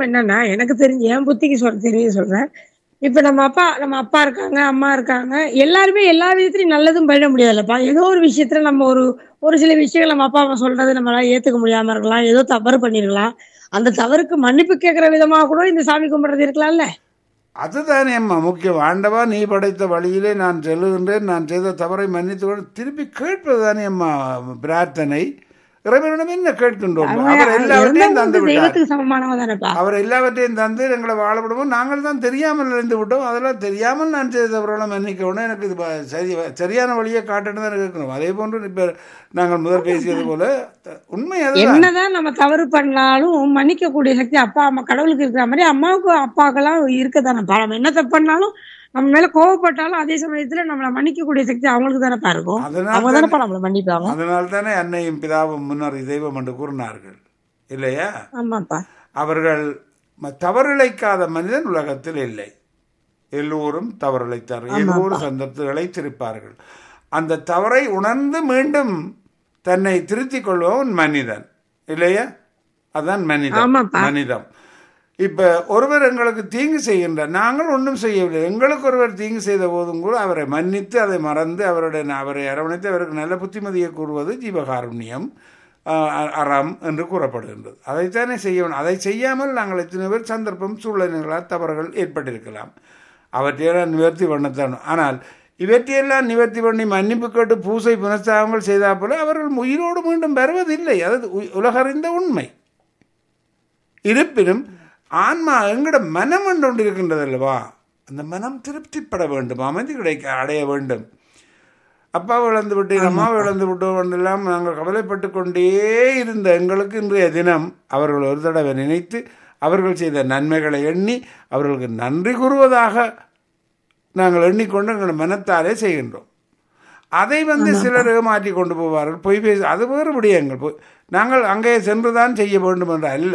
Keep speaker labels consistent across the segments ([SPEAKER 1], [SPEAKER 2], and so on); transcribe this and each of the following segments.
[SPEAKER 1] விஷயம் என்னன்னா எனக்கு தெரிஞ்சு என் புத்திக்கு சொல்ற தெரிஞ்சு சொல்றேன் இப்ப நம்ம அப்பா நம்ம அப்பா இருக்காங்க அம்மா இருக்காங்க எல்லாருமே எல்லா விதத்துலயும் நல்லதும் பண்ண முடியாதுல்லப்பா ஏதோ ஒரு விஷயத்துல நம்ம ஒரு ஒரு சில விஷயங்கள் நம்ம அப்பா அம்மா சொல்றது நம்மளால ஏத்துக்க முடியாம இருக்கலாம் ஏதோ தவறு பண்ணிருக்கலாம் அந்த தவறுக்கு மன்னிப்பு கேட்கிற விதமா கூட இந்த சாமி கும்பிடுறது இருக்கலாம்ல
[SPEAKER 2] அதுதானே அம்மா முக்கியம் ஆண்டவா நீ படைத்த வழியிலே நான் செல்லுகின்றேன் நான் செய்த தவறை மன்னித்து கொடு திருப்பி கேட்பது தானே அம்மா பிரார்த்தனை இறைவனிடம் என்ன கேட்கின்றோம் அவர் எல்லாவற்றையும் தந்து
[SPEAKER 1] இறந்தவங்க
[SPEAKER 2] விட்டார்
[SPEAKER 1] தெய்வத்துக்கு சமமானவ தானேப்பா
[SPEAKER 2] அவர் எல்லாவற்றையும் தந்து எங்களை வாழ விடுவோம் நாங்கள் தான் தெரியாமல் இருந்து விட்டோம் அதெல்லாம் தெரியாமல் நான் செய்த தவறுகளை மன்னிக்கணும் எனக்கு இது ப- சரி சரியான வழியை காட்டணும் தான் இருக்கணும் அதே போன்று இப்போ நாங்கள் முதல் பேசியது போல த- உண்மை அதுதான்
[SPEAKER 1] என்னதான் நம்ம தவறு பண்ணாலும் மன்னிக்க கூடிய சக்தி அப்பா அம்மா கடவுளுக்கு இருக்கிற மாதிரி அம்மாவுக்கு அப்பாக்கெல்லாம் இருக்கதானப்பா நம்ம என்ன தப்பு பண்ணாலும் நம்ம மேல கோவப்பட்டாலும் அதே சமயத்துல நம்மள மன்னிக்க கூடிய சக்தி அவங்களுக்கு தானப்பா இருக்கும்
[SPEAKER 2] அதனால
[SPEAKER 1] அவங்க தானப்பா நம்மள மன்னிப்பாங்க
[SPEAKER 2] அதனால் தானே அன்னையும் பிதாவும் முன்னர் தெய்வம் என்று கூறினார்கள் இல்லையா
[SPEAKER 1] ஆமாப்பா
[SPEAKER 2] அவர்கள் ம- தவறிழைக்காத மனிதன் உலகத்தில் இல்லை எல்லோரும் தவறிழைத்தார்கள் எல்லோரும் சந்தர்ப்பத்தில் இழைத்திருப்பார்கள் அந்த தவறை உணர்ந்து மீண்டும் தன்னை திருத்திக் கொள்பவன் மனிதன் இல்லையா அதான் மனிதம்
[SPEAKER 1] ஆமாப்பா.
[SPEAKER 2] மனிதம் இப்ப ஒருவர் எங்களுக்கு தீங்கு செய்கின்றார் நாங்கள் ஒன்றும் செய்யவில்லை எங்களுக்கு ஒருவர் தீங்கு செய்த போதும் கூட அவரை மன்னித்து அதை மறந்து அவருடைய அவரை அரவணைத்து அவருக்கு நல்ல புத்திமதியை கூறுவது ஜீவகாருண்யம் ஆஹ், அ- அறம் என்று கூறப்படுகின்றது அதைத்தானே செய்ய வேண்டும் அதை செய்யாமல் நாங்கள் எத்தனை பேர் சந்தர்ப்பம் சூழ்நிலைகளால் தவறுகள் ஏற்பட்டிருக்கலாம் அவற்றையெல்லாம் நிவர்த்தி பண்ணத்தான் ஆனால் இவற்றையெல்லாம் நிவர்த்தி பண்ணி மன்னிப்பு கேட்டு பூசை புனஸ்தாபங்கள் செய்தால் போல அவர்கள் உயிரோடு மீண்டும் வருவதில்லை அது உ- உலகறிந்த உண்மை இருப்பினும் ஆன்மா எங்கட மனம் என்று ஒன்று இருக்கின்றது அல்லவா அந்த மனம் திருப்திப்பட வேண்டும் அமைதி கிடைக்க அடைய வேண்டும் அப்பாவை இழந்து விட்டேன் அம்மாவை இழந்து விட்டோம் எல்லாம் நாங்கள் கவலைப்பட்டு கொண்டே இருந்த எங்களுக்கு இன்றைய தினம் அவர்கள் ஒரு தடவை நினைத்து அவர்கள் செய்த நன்மைகளை எண்ணி அவர்களுக்கு நன்றி கூறுவதாக நாங்கள் எண்ணிக்கொண்டு எங்கள் மனத்தாலே செய்கின்றோம் அதை வந்து சிலர் ஏமாற்றி கொண்டு போவார்கள் பொய் பேச அது வேறு விடயங்கள் பொய் நாங்கள் அங்கே சென்றுதான் செய்ய வேண்டும் என்று அல்ல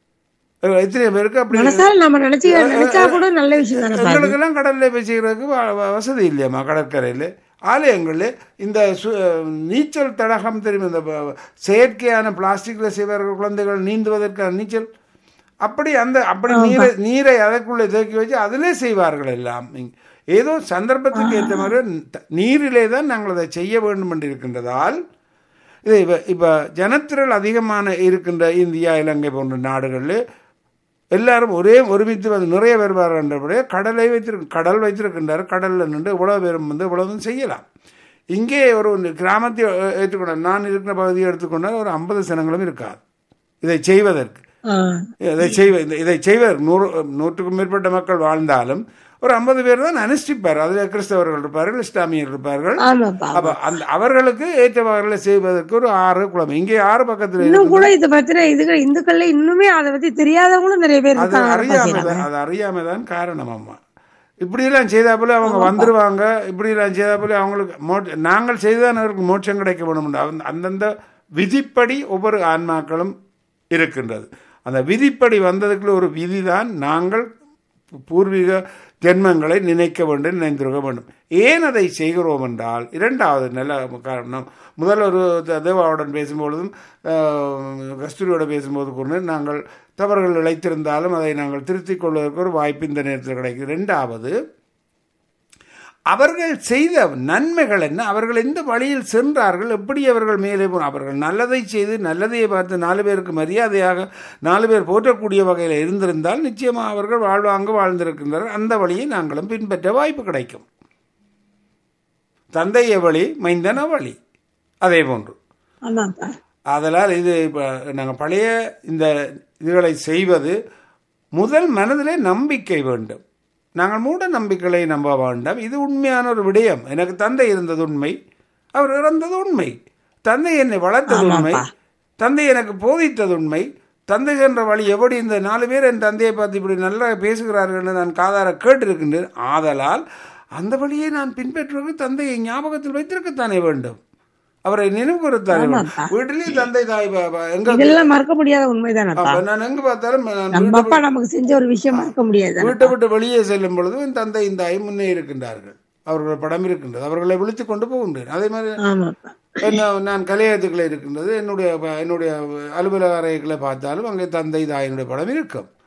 [SPEAKER 2] எத்தனை பேருக்கு அப்படி
[SPEAKER 1] மனசால நம்ம நினைச்சு நினைச்சா கூட நல்ல விஷயம் தானேப்பா அது.
[SPEAKER 2] எங்களுக்கெல்லாம் கடல்ல போய் செய்கிறதுக்கு வ- வ- வசதி இல்லையாம்மா கடற்கரையில் ஆலயங்களில் இந்த சு- நீச்சல் தடகம் தெரியும் இந்த ப- செயற்கையான பிளாஸ்டிக்கில் செய்வார்கள் குழந்தைகள் நீந்துவதற்கான நீச்சல் அப்படி அந்த அப்படி நீரை நீரை அதற்குள்ளே தேக்கி வச்சு அதிலே செய்வார்கள் எல்லாம் இங்க- ஏதோ சந்தர்ப்பத்துக்கு ஏற்ற மாதிரி த- நீரிலே தான் நாங்கள் அதை செய்ய வேண்டும் என்று இருக்கின்றதால் இது இப்போ இப்போ ஜனத்திரள் அதிகமான இருக்கின்ற இந்தியா இலங்கை போன்ற நாடுகளில் எல்லாரும் ஒரே ஒருமித்து வந்து நிறைய வருவார் என்றபடியே கடலை வைத்திருக்கு கடல் வைத்திருக்கின்றார் கடலில் நின்று இவ்வளவு பேரும் வந்து இவ்வளவும் செய்யலாம் இங்கே ஒரு கிராமத்தை அஹ், ஏற்றுக்கொண்டார் நான் இருக்கிற பகுதியை எடுத்துக்கொண்டால் ஒரு ஐம்பது சனங்களும் இருக்காது இதை செய்வதற்கு
[SPEAKER 1] ஆ.
[SPEAKER 2] இதை செய்வ இந்த- இதை செய்வர் நூறு நூற்றுக்கும் மேற்பட்ட மக்கள் வாழ்ந்தாலும் ஒரு ஐம்பது பேர் தான் அனுஷ்டிப்பார் அதில் கிறிஸ்தவர்கள் இருப்பார்கள் இஸ்லாமியர் இருப்பார்கள்
[SPEAKER 1] ஆமாப்பா
[SPEAKER 2] அப்ப அந்த அவர்களுக்கு ஏற்றவர்களை செய்வதற்கு ஒரு ஆறு குளம் இங்கே ஆறு பக்கத்தில்
[SPEAKER 1] இன்னும் கூட இத பத்தின இதுகள் இந்துக்கள்ல இன்னுமே அதை பத்தி தெரியாதவங்களும் நிறைய பேர்
[SPEAKER 2] அது
[SPEAKER 1] இருக்காங்க
[SPEAKER 2] அறியாமை தான் அது அறியாமை தான் காரணம் அம்மா இப்படியெல்லாம் செய்தா போல அவங்க வந்துருவாங்க இப்படியெல்லாம் செய்தா போல அவங்களுக்கு மோட்ச நாங்கள் செய்துதான் அவருக்கு மோட்சம் கிடைக்க வேணும் அந்த- அந்தந்த விதிப்படி ஒவ்வொரு ஆன்மாக்களும் இருக்கின்றது அந்த விதிப்படி வந்ததுக்குள்ள ஒரு விதி தான் நாங்கள் பூர்வீக ஜென்மங்களை நினைக்க வேண்டும் நினைந்திருக்க வேண்டும் ஏன் அதை செய்கிறோம் என்றால் இரண்டாவது நல்ல காரணம் முதல் ஒரு த- தேவாவுடன் பேசும்பொழுதும் ஆஹ், கஸ்தூரியோட பேசும்போது கூறினேன் நாங்கள் தவறுகள் இழைத்திருந்தாலும் அதை நாங்கள் திருத்திக் கொள்வதற்கு ஒரு வாய்ப்பு இந்த நேரத்தில் கிடைக்கும் ரெண்டாவது அவர்கள் செய்த நன்மைகள் என்ன அவர்கள் எந்த வழியில் சென்றார்கள் எப்படி அவர்கள் மேலே போன அவர்கள் நல்லதை செய்து நல்லதையை பார்த்து நாலு பேருக்கு மரியாதையாக நாலு பேர் போற்றக்கூடிய வகையில் இருந்திருந்தால் நிச்சயமாக அவர்கள் வாழ்வாங்க வாழ்ந்திருக்கின்றனர் அந்த வழியை நாங்களும் பின்பற்ற வாய்ப்பு கிடைக்கும் தந்தைய வழி மைந்தன வழி அதே போன்று
[SPEAKER 1] ஆமாப்பா
[SPEAKER 2] அதனால் இது இப்போ நாங்கள் பழைய இந்த இதுகளை செய்வது முதல் மனதிலே நம்பிக்கை வேண்டும் நாங்கள் மூட நம்பிக்கைகளை நம்ப வேண்டாம் இது உண்மையான ஒரு விடயம் எனக்கு தந்தை இருந்தது உண்மை அவர் இறந்தது உண்மை தந்தை என்னை வளர்த்தது உண்மை தந்தை எனக்கு போதித்தது உண்மை தந்தை என்ற வழி எப்படி இந்த நாலு பேர் என் தந்தையை பார்த்து இப்படி நல்லா பேசுகிறார்கள் என்று நான் காதார கேட்டிருக்கின்றேன் ஆதலால் அந்த வழியை நான் பின்பற்றுவது தந்தையை ஞாபகத்தில் வைத்திருக்கத்தானே வேண்டும் அவரை நினைவுறுத்தானே வேண்டும். வீட்டிலேயே தந்தை தாய் பா- பா- எங்க
[SPEAKER 1] இதெல்லாம் மறக்க முடியாத உண்மைதானப்பா
[SPEAKER 2] அப்ப நான் எங்க பார்த்தாலும் நான்
[SPEAKER 1] நம்ம அப்பா நமக்கு செஞ்ச ஒரு விஷயம் மறக்க முடியாது
[SPEAKER 2] வீட்டை விட்டு வெளியே செல்லும் பொழுது என் தந்தை இந்த ஐ முன்னே இருக்கின்றார்கள் அவர்கள் படம் இருக்கின்றது அவர்களை விழித்து கொண்டு போகின்றேன் அதே மாதிரி
[SPEAKER 1] ஆமாப்பா
[SPEAKER 2] என்ன நான் கலையத்துக்களை இருக்கின்றது என்னுடைய ப- என்னுடைய அலுவலக அறைகளை பார்த்தாலும் அங்கே தந்தை தாயினுடைய படம் இருக்கும்